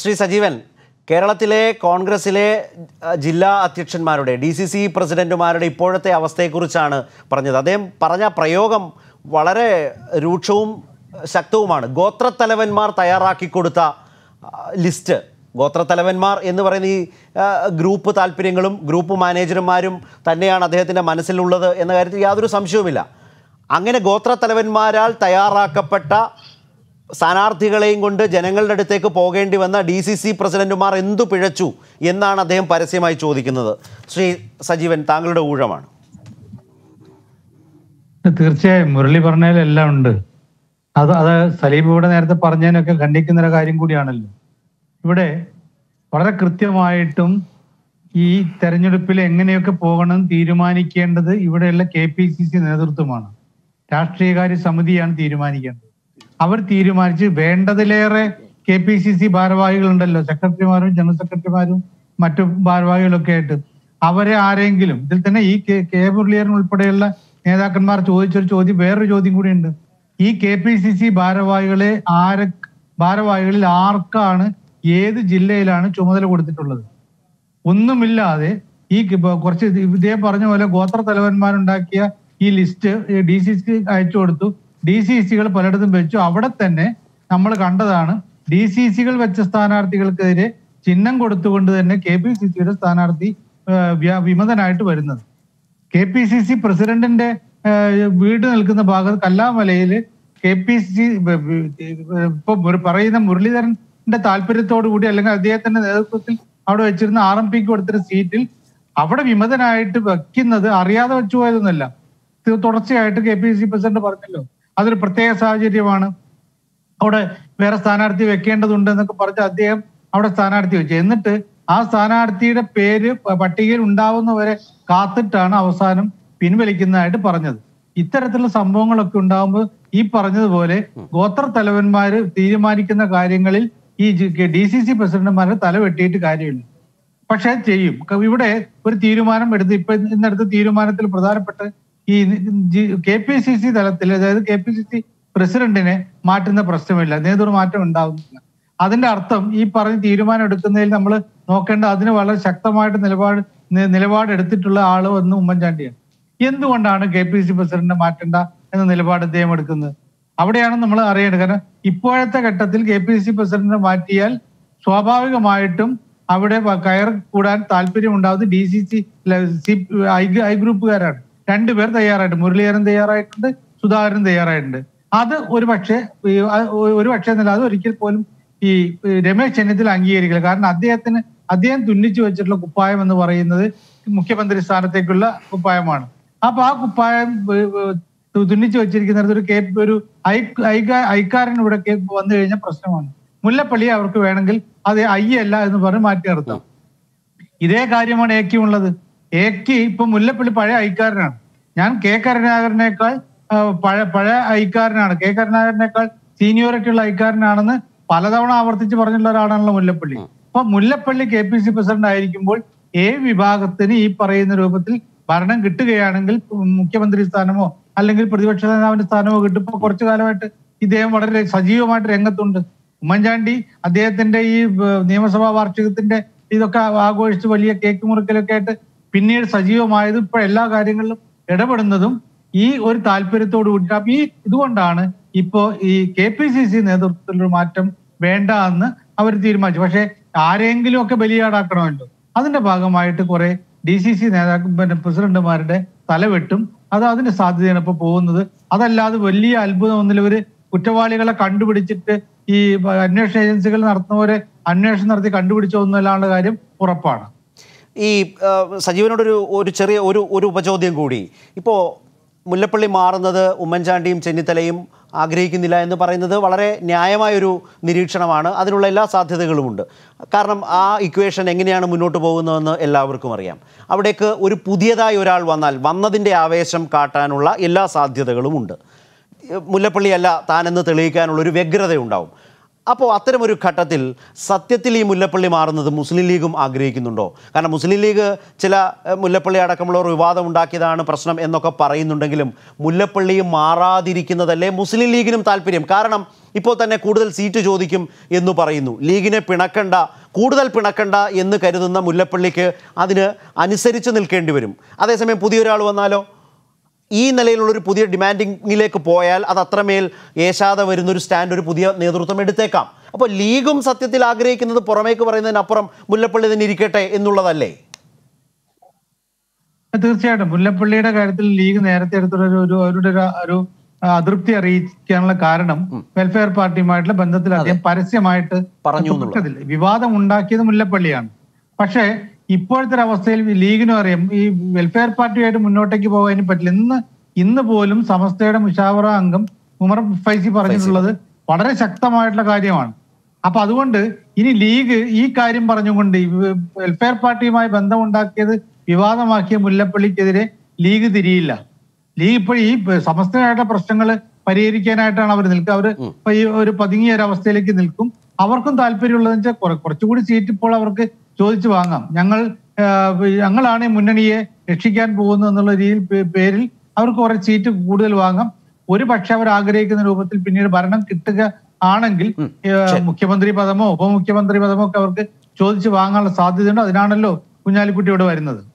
ശ്രീ സജീവൻ കേരളത്തിലെ കോൺഗ്രസിലെ അഹ്, ജില്ലാ അധ്യക്ഷന്മാരുടെ ഡി സി സി പ്രസിഡന്റുമാരുടെ ഇപ്പോഴത്തെ അവസ്ഥയെക്കുറിച്ചാണ് പറഞ്ഞത് അദ്ദേഹം പറഞ്ഞ പ്രയോഗം വളരെ രൂക്ഷവും ശക്തവുമാണ് ഗോത്രത്തലവന്മാർ തയ്യാറാക്കി കൊടുത്ത അഹ്, ലിസ്റ്റ് ഗോത്രത്തലവന്മാർ എന്ന് പറയുന്ന ഈ അഹ്, ഗ്രൂപ്പ് താല്പര്യങ്ങളും ഗ്രൂപ്പ് മാനേജർമാരും തന്നെയാണ് അദ്ദേഹത്തിൻ്റെ മനസ്സിലുള്ളത് എന്ന കാര്യത്തിൽ യാതൊരു സംശയവുമില്ല അങ്ങനെ ഗോത്രത്തലവന്മാരാൽ തയ്യാറാക്കപ്പെട്ട സ്ഥാനാർത്ഥികളെയും കൊണ്ട് ജനങ്ങളുടെ അടുത്തേക്ക് പോകേണ്ടി വന്ന ഡി സി സി പ്രസിഡന്റുമാർ എന്തു പിഴച്ചു എന്നാണ് അദ്ദേഹം പരസ്യമായി ചോദിക്കുന്നത് ശ്രീ സജീവൻ താങ്കളുടെ ഊഴമാണ് തീർച്ചയായും മുരളി പറഞ്ഞതിലെല്ലാം ഉണ്ട് അത് അത് സലീം ഇവിടെ നേരത്തെ പറഞ്ഞതിനൊക്കെ ഖണ്ഡിക്കുന്ന ഒരു കാര്യം കൂടിയാണല്ലോ ഇവിടെ വളരെ കൃത്യമായിട്ടും ഈ തെരഞ്ഞെടുപ്പിൽ എങ്ങനെയൊക്കെ പോകണം എന്ന് തീരുമാനിക്കേണ്ടത് ഇവിടെയുള്ള കെ പി സി സി നേതൃത്വമാണ് രാഷ്ട്രീയകാര്യ സമിതിയാണ് തീരുമാനിക്കേണ്ടത് അവർ തീരുമാനിച്ച് വേണ്ടതിലേറെ കെ പി സി സി ഭാരവാഹികളുണ്ടല്ലോ സെക്രട്ടറിമാരും ജനറൽ സെക്രട്ടറിമാരും മറ്റു ഭാരവാഹികളൊക്കെ ആയിട്ട് അവരെ ആരെങ്കിലും ഇതിൽ തന്നെ ഈ കെ കെ മുരളീധരൻ ഉൾപ്പെടെയുള്ള നേതാക്കന്മാർ ചോദിച്ചൊരു ചോദ്യം വേറൊരു ചോദ്യം കൂടിയുണ്ട് ഈ കെ പി സി സി ഭാരവാഹികളെ ആരെ ഭാരവാഹികളിൽ ആർക്കാണ് ഏത് ജില്ലയിലാണ് ചുമതല കൊടുത്തിട്ടുള്ളത് ഒന്നുമില്ലാതെ ഈ ക- കുറച്ച് ഇത് ഇദ്ദേഹം പറഞ്ഞ പോലെ ഗോത്ര തലവന്മാരുണ്ടാക്കിയ ഈ ലിസ്റ്റ് ഡി സി സി അയച്ചു കൊടുത്തു ഡി സി സികൾ പലയിടത്തും വെച്ചു അവിടെ തന്നെ നമ്മൾ കണ്ടതാണ് ഡി സി സികൾ വെച്ച സ്ഥാനാർത്ഥികൾക്കെതിരെ ചിഹ്നം കൊടുത്തുകൊണ്ട് തന്നെ കെ പി സി സിയുടെ സ്ഥാനാർത്ഥി ആ, വ്യ- വിമതനായിട്ട് വരുന്നത് കെ പി സി സി പ്രസിഡന്റിന്റെ ആ, വീട് നിൽക്കുന്ന ഭാഗത്ത് കല്ലാമലയില് കെ പി സി സി ഇപ്പൊ മുര- പറയുന്ന മുരളീധരന്റെ താല്പര്യത്തോടു കൂടി അല്ലെങ്കിൽ അദ്ദേഹത്തിന്റെ നേതൃത്വത്തിൽ അവിടെ വെച്ചിരുന്ന ആർ എം പിക്ക് കൊടുത്തിരുന്ന സീറ്റിൽ അവിടെ വിമതനായിട്ട് വെക്കുന്നത് അറിയാതെ വെച്ചു പോയതൊന്നുമല്ല ഇത് തുടർച്ചയായിട്ട് K P C C president പറഞ്ഞല്ലോ അതൊരു പ്രത്യേക സാഹചര്യമാണ് അവിടെ വേറെ സ്ഥാനാർത്ഥി വെക്കേണ്ടതുണ്ട് എന്നൊക്കെ പറഞ്ഞ് അദ്ദേഹം അവിടെ സ്ഥാനാർത്ഥി വെച്ചു എന്നിട്ട് ആ സ്ഥാനാർത്ഥിയുടെ പേര് പ- പട്ടികയിൽ ഉണ്ടാവുന്നവരെ കാത്തിട്ടാണ് അവസാനം പിൻവലിക്കുന്നതായിട്ട് പറഞ്ഞത് ഇത്തരത്തിലുള്ള സംഭവങ്ങളൊക്കെ ഉണ്ടാകുമ്പോൾ ഈ പറഞ്ഞതുപോലെ ഗോത്ര തലവന്മാര് തീരുമാനിക്കുന്ന കാര്യങ്ങളിൽ ഈ ഡി സി സി പ്രസിഡന്റുമാരെ തല വെട്ടിയിട്ട് കാര്യമില്ല പക്ഷെ ചെയ്യും ക- ഇവിടെ ഒരു തീരുമാനം എടുത്ത് ഇപ്പൊ ഇന്നെടുത്ത തീരുമാനത്തിൽ പ്രധാനപ്പെട്ട ഈ കെ പി സി സി തലത്തിൽ അതായത് കെ പി സി സി പ്രസിഡന്റിനെ മാറ്റുന്ന പ്രശ്നമില്ല നേതൃമാറ്റം ഉണ്ടാവുന്നില്ല അതിന്റെ അർത്ഥം ഈ പറഞ്ഞ തീരുമാനം എടുക്കുന്നതിൽ നമ്മൾ നോക്കേണ്ട അതിന് വളരെ ശക്തമായിട്ട് നിലപാട് നി- നിലപാട് എടുത്തിട്ടുള്ള ആള് വന്ന് ഉമ്മൻചാണ്ടിയാണ് എന്തുകൊണ്ടാണ് കെ പി സി പ്രസിഡന്റിനെ മാറ്റണ്ട എന്ന നിലപാട് അദ്ദേഹം എടുക്കുന്നത് അവിടെയാണ് നമ്മൾ അറിയേണ്ടത് കാരണം ഇപ്പോഴത്തെ ഘട്ടത്തിൽ കെ പി സി പ്രസിഡന്റിനെ മാറ്റിയാൽ സ്വാഭാവികമായിട്ടും അവിടെ വ- കയർ കൂടാൻ താല്പര്യം ഉണ്ടാവുന്നത് ഡി സി സി ഐ ഗ്രൂപ്പുകാരാണ് രണ്ടുപേർ തയ്യാറായിട്ടുണ്ട് മുരളീധരൻ തയ്യാറായിട്ടുണ്ട് സുധാകരൻ തയ്യാറായിട്ടുണ്ട് അത് ഒരു പക്ഷേ ഈ, അ- ഒരു പക്ഷേ എന്നല്ല അത് ഒരിക്കൽ പോലും ഈ ഈ രമേശ് ചെന്നിത്തല അംഗീകരിക്കില്ല കാരണം അദ്ദേഹത്തിന് അദ്ദേഹം തുന്നിച്ചു വെച്ചിട്ടുള്ള കുപ്പായം എന്ന് പറയുന്നത് മുഖ്യമന്ത്രി സ്ഥാനത്തേക്കുള്ള കുപ്പായമാണ് അപ്പൊ ആ കുപ്പായം ഏ, ഏ, തു- തുന്നിച്ചു വെച്ചിരിക്കുന്നിടത്ത് ഒരു കേ ഒരു ഐ ഐകാ- ഐക്കാരൻ ഇവിടെ കേ- വന്നു കഴിഞ്ഞാൽ പ്രശ്നമാണ് മുല്ലപ്പള്ളി അവർക്ക് വേണമെങ്കിൽ അത് ഐ അല്ല എന്ന് പറഞ്ഞ് മാറ്റി നിർത്താം ഇതേ കാര്യമാണ് എക്കും ഉള്ളത് എക്ക് ഇപ്പൊ മുല്ലപ്പള്ളി പഴയ ഐക്കാരനാണ് ഞാൻ കെ കരുണാകരനേക്കാൾ ആ, പഴയ പഴയ ഐക്കാരനാണ് കെ കരുണാകരനേക്കാൾ സീനിയോറിറ്റി ഉള്ള ഐക്കാരനാണെന്ന് പലതവണ ആവർത്തിച്ച് പറഞ്ഞുള്ള ഒരാളാണല്ലോ മുല്ലപ്പള്ളി അപ്പൊ Mullappally K P C president ആയിരിക്കുമ്പോൾ എ വിഭാഗത്തിന് ഈ പറയുന്ന രൂപത്തിൽ ഭരണം കിട്ടുകയാണെങ്കിൽ മുഖ്യമന്ത്രി സ്ഥാനമോ അല്ലെങ്കിൽ പ്രതിപക്ഷ നേതാവിന്റെ സ്ഥാനമോ കിട്ടും ഇപ്പൊ കുറച്ചു കാലമായിട്ട് ഇദ്ദേഹം വളരെ സജീവമായിട്ട് രംഗത്തുണ്ട് ഉമ്മൻചാണ്ടി അദ്ദേഹത്തിന്റെ ഈ ഏർ, നിയമസഭാ വാർഷികത്തിന്റെ ഇതൊക്കെ ആഘോഷിച്ച് വലിയ കേക്ക് മുറിക്കലൊക്കെ ആയിട്ട് പിന്നീട് സജീവമായത് ഇപ്പൊ എല്ലാ കാര്യങ്ങളിലും ഇടപെടുന്നതും ഈ ഒരു താല്പര്യത്തോട് കൂടി അപ്പൊ ഈ ഇതുകൊണ്ടാണ് ഇപ്പോ ഈ കെ പി സി സി നേതൃത്വത്തിലൊരു മാറ്റം വേണ്ട എന്ന് അവർ തീരുമാനിച്ചു പക്ഷെ ആരെങ്കിലും ഒക്കെ ബലിയാടാക്കണമല്ലോ അതിന്റെ ഭാഗമായിട്ട് കുറെ ഡി സി സി നേതാക്കൾ പിന്നെ പ്രസിഡന്റുമാരുടെ തലവെട്ടും അത് അതിന്റെ സാധ്യതയാണ് ഇപ്പൊ പോകുന്നത് അതല്ലാതെ വലിയ അത്ഭുതം ഒന്നില്ല ഇവര് കുറ്റവാളികളെ കണ്ടുപിടിച്ചിട്ട് ഈ അന്വേഷണ ഏജൻസികൾ നടത്തുന്നവരെ അന്വേഷണം നടത്തി കണ്ടുപിടിച്ചൊന്നുമല്ലാനുള്ള കാര്യം ഉറപ്പാണ് ഈ ആ, സജീവനോടൊരു ഒരു ചെറിയ ഒരു ഒരു ഉപചോദ്യം കൂടി ഇപ്പോൾ മുല്ലപ്പള്ളി മാറുന്നത് ഉമ്മൻചാണ്ടിയും ചെന്നിത്തലയും ആഗ്രഹിക്കുന്നില്ല എന്ന് പറയുന്നത് വളരെ ന്യായമായൊരു നിരീക്ഷണമാണ് അതിനുള്ള എല്ലാ സാധ്യതകളുമുണ്ട് കാരണം ആ ഇക്വേഷൻ എങ്ങനെയാണ് മുന്നോട്ട് പോകുന്നതെന്ന് എല്ലാവർക്കും അറിയാം അവിടേക്ക് ഒരു പുതിയതായി ഒരാൾ വന്നാൽ വന്നതിൻ്റെ ആവേശം കാട്ടാനുള്ള എല്ലാ സാധ്യതകളുമുണ്ട് മുല്ലപ്പള്ളി അല്ല താനെന്ന് തെളിയിക്കാനുള്ള ഒരു വ്യഗ്രത ഉണ്ടാവും അപ്പോൾ അത്തരമൊരു ഘട്ടത്തിൽ സത്യത്തിൽ ഈ മുല്ലപ്പള്ളി മാറുന്നത് മുസ്ലിം ലീഗും ആഗ്രഹിക്കുന്നുണ്ടോ കാരണം മുസ്ലിം ലീഗ് ചില എഹ്, മുല്ലപ്പള്ളി അടക്കമുള്ളവർ വിവാദം ഉണ്ടാക്കിയതാണ് പ്രശ്നം എന്നൊക്കെ പറയുന്നുണ്ടെങ്കിലും മുല്ലപ്പള്ളി മാറാതിരിക്കുന്നതല്ലേ മുസ്ലിം ലീഗിനും താല്പര്യം കാരണം ഇപ്പോൾ തന്നെ കൂടുതൽ സീറ്റ് ചോദിക്കും എന്ന് പറയുന്നു ലീഗിനെ പിണക്കണ്ട കൂടുതൽ പിണക്കണ്ട എന്ന് കരുതുന്ന മുല്ലപ്പള്ളിക്ക് അതിന് അനുസരിച്ച് നിൽക്കേണ്ടി വരും അതേസമയം പുതിയൊരാൾ വന്നാലോ ഈ നിലയിലുള്ളൊരു പുതിയ ഡിമാൻഡിങ്ങിലേക്ക് പോയാൽ അത് അത്രമേൽ ഏശാതെ വരുന്നൊരു സ്റ്റാൻഡ് ഒരു പുതിയ നേതൃത്വം എടുത്തേക്കാം അപ്പോൾ ലീഗും സത്യത്തിൽ ആഗ്രഹിക്കുന്നത് പുറമേക്ക് പറയുന്നതിനപ്പുറം മുല്ലപ്പള്ളി തന്നെ ഇരിക്കട്ടെ എന്നുള്ളതല്ലേ തീർച്ചയായിട്ടും മുല്ലപ്പള്ളിയുടെ കാര്യത്തിൽ ലീഗ് നേരത്തെ എടുത്തൊരു ഒരു- ഒരു അവരുടെ ഒരു- ഒരു ആ, അതൃപ്തി അറിയിക്കാനുള്ള കാരണം വെൽഫെയർ പാർട്ടിയുമായിട്ടുള്ള ബന്ധത്തിൽ അദ്ദേഹം പരസ്യമായിട്ട് പറഞ്ഞു എന്നുള്ളത്. തൊട്ടതിൽ വിവാദം ഉണ്ടാക്കിയത് മുല്ലപ്പള്ളിയാണ് പക്ഷേ ഇപ്പോഴത്തെ ഒരു അവസ്ഥയിൽ ലീഗിനും അറിയാം ഈ വെൽഫെയർ പാർട്ടിയായിട്ട് മുന്നോട്ടേക്ക് പോകാനും പറ്റില്ല ഇന്ന് ഇന്ന് പോലും സമസ്തയുടെ മുഷാവറ അംഗം ഉമർ ഫൈസി പറഞ്ഞിട്ടുള്ളത് വളരെ ശക്തമായിട്ടുള്ള കാര്യമാണ് അപ്പൊ അതുകൊണ്ട് ഇനി ലീഗ് ഈ കാര്യം പറഞ്ഞുകൊണ്ട് ഈ വെൽഫെയർ പാർട്ടിയുമായി ബന്ധമുണ്ടാക്കിയത് വിവാദമാക്കിയ മുല്ലപ്പള്ളിക്കെതിരെ ലീഗ് തിരിയില്ല ലീഗ് ഇപ്പോൾ ഈ സമസ്തയായിട്ടുള്ള പ്രശ്നങ്ങൾ പരിഹരിക്കാനായിട്ടാണ് അവർ നിൽക്കുക അവർ ഇപ്പൊ ഈ ഒരു പതുങ്ങിയ ഒരു അവസ്ഥയിലേക്ക് നിൽക്കും അവർക്കും താല്പര്യമുള്ളതെന്ന് വെച്ചാൽ കുറെ- കുറച്ചുകൂടി സീറ്റ് ഇപ്പോൾ അവർക്ക് ചോദിച്ചു വാങ്ങാം ഞങ്ങൾ ആ, ഞങ്ങളാണ് ഈ മുന്നണിയെ രക്ഷിക്കാൻ പോകുന്നത് എന്നുള്ള രീതിയിൽ പേ- പേരിൽ അവർക്ക് കുറെ സീറ്റ് കൂടുതൽ വാങ്ങാം ഒരു പക്ഷെ അവർ ആഗ്രഹിക്കുന്ന രൂപത്തിൽ പിന്നീട് ഭരണം കിട്ടുക ആണെങ്കിൽ ഏ, മുഖ്യമന്ത്രി പദമോ ഉപമുഖ്യമന്ത്രി പദമോ ഒക്കെ അവർക്ക് ചോദിച്ചു വാങ്ങാനുള്ള സാധ്യതയുണ്ട് അതിനാണല്ലോ കുഞ്ഞാലിക്കുട്ടി ഇവിടെ വരുന്നത്